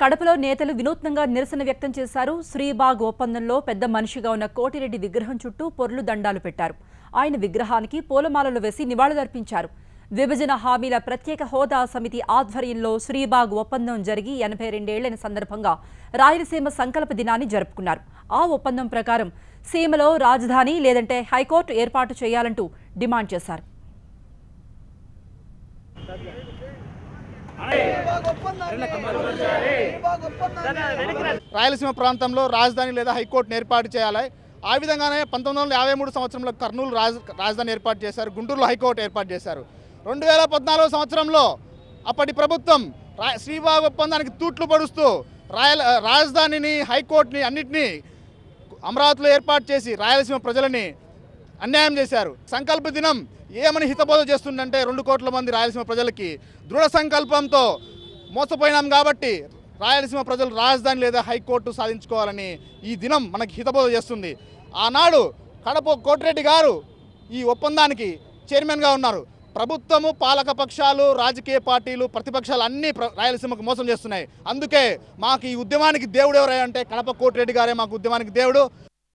కడపలో నేతలు వినూత్నంగా నిరసన వ్యక్తం చేశారు శ్రీబాగ్ ఒప్పందంలో పెద్ద మనిషిగా ఉన్న కోటిరెడ్డి విగ్రహం చుట్టూ పొర్లు దండాలు పెట్టారు ఆయన విగ్రహానికి పూలమాలలు వేసి నివాళులర్పించారు విభజన హామీల ప్రత్యేక హోదా సమితి ఆధ్వర్యంలో శ్రీబాగ్ ఒప్పందం జరిగి ఎనభై రెండేళ్లైన సందర్భంగా రాయలసీమ సంకల్ప దినాన్ని జరుపుకున్నారు ఆ ఒప్పందం ప్రకారం సీమలో రాజధాని లేదంటే హైకోర్టు ఏర్పాటు చేయాలంటూ డిమాండ్ చేశారు రాయలసీమ ప్రాంతంలో రాజధాని లేదా హైకోర్టును ఏర్పాటు చేయాలి ఆ విధంగానే పంతొమ్మిది వందల యాభై మూడు సంవత్సరంలో కర్నూలు రాజ రాజధాని ఏర్పాటు చేశారు గుంటూరులో హైకోర్టు ఏర్పాటు చేశారు రెండు వేల పద్నాలుగు సంవత్సరంలో అప్పటి ప్రభుత్వం రా శ్రీబాగ్ ఒప్పందానికి తూట్లు పడుస్తూ రాయల రాజధానిని హైకోర్టుని అన్నిటినీ అమరావతిలో ఏర్పాటు చేసి రాయలసీమ ప్రజలని అన్యాయం చేశారు సంకల్ప దినం ఏమని హితబోధ చేస్తుందంటే రెండు కోట్ల మంది రాయలసీమ ప్రజలకి దృఢ సంకల్పంతో మోసపోయినాం కాబట్టి రాయలసీమ ప్రజలు రాజధాని లేదా హైకోర్టు సాధించుకోవాలని ఈ దినం మనకి హితబోధ చేస్తుంది ఆనాడు కడప కోటిరెడ్డి గారు ఈ ఒప్పందానికి చైర్మన్గా ఉన్నారు ప్రభుత్వము పాలక పక్షాలు రాజకీయ పార్టీలు ప్రతిపక్షాలు అన్నీ ప్ర- రాయలసీమకు మోసం చేస్తున్నాయి అందుకే మాకు ఈ ఉద్యమానికి దేవుడు ఎవరై అంటే కడప కోటిరెడ్డి గారే మాకు ఉద్యమానికి దేవుడు